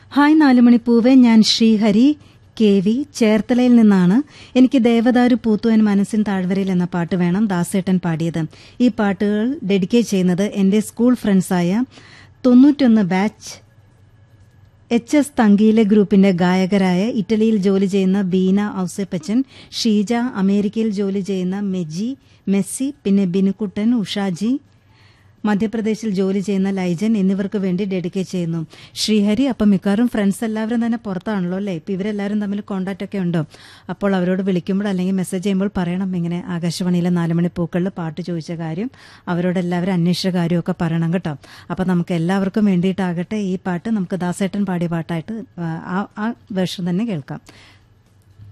hi നാലുമണിപ്പൂവെ ഞാൻ Sreehari K V ചേർത്തലയിൽ നിന്നാണ് എനിക്ക് ദേവദാരു പൂത്തുവൻ മനസ്സിൻ താഴ്വരയിൽ എന്ന പാട്ട് വേണം ദാസേട്ടൻ പാടിയത് ഈ പാട്ടുകൾ ഡെഡിക്കേറ്റ് ചെയ്യുന്നത് എൻ്റെ സ്കൂൾ ഫ്രണ്ട്സായ തൊണ്ണൂറ്റൊന്ന് ബാച്ച് എച്ച് എസ് തങ്കീലെ ഗ്രൂപ്പിന്റെ ഗായകരായ ഇറ്റലിയിൽ ജോലി ചെയ്യുന്ന ബീന ഔസേപ്പച്ചൻ ഷീജ അമേരിക്കയിൽ ജോലി ചെയ്യുന്ന മെജി മെസ്സി പിന്നെ ബിനുക്കുട്ടൻ ഉഷാജി മധ്യപ്രദേശിൽ ജോലി ചെയ്യുന്ന ലൈജൻ എന്നിവർക്ക് വേണ്ടി ഡെഡിക്കേറ്റ് ചെയ്യുന്നു ശ്രീഹരി അപ്പം മിക്കവാറും ഫ്രണ്ട്സ് എല്ലാവരും തന്നെ പുറത്താണല്ലോ അല്ലേ ഇപ്പം ഇവരെല്ലാവരും തമ്മിൽ കോണ്ടാക്ട് ഒക്കെ ഉണ്ടോ അപ്പോൾ അവരോട് വിളിക്കുമ്പോൾ അല്ലെങ്കിൽ മെസ്സേജ് ചെയ്യുമ്പോൾ പറയണം ഇങ്ങനെ ആകാശവാണിയിലെ നാലുമണി പൂക്കളിൽ പാട്ട് ചോദിച്ച കാര്യം അവരോട് എല്ലാവരും അന്വേഷിച്ച കാര്യമൊക്കെ പറയണം കേട്ടോ അപ്പം നമുക്ക് എല്ലാവർക്കും വേണ്ടിയിട്ടാകട്ടെ ഈ പാട്ട് നമുക്ക് ദാസേട്ടൻ പാടിയ പാട്ടായിട്ട് ആ ആ വേർഷൻ തന്നെ കേൾക്കാം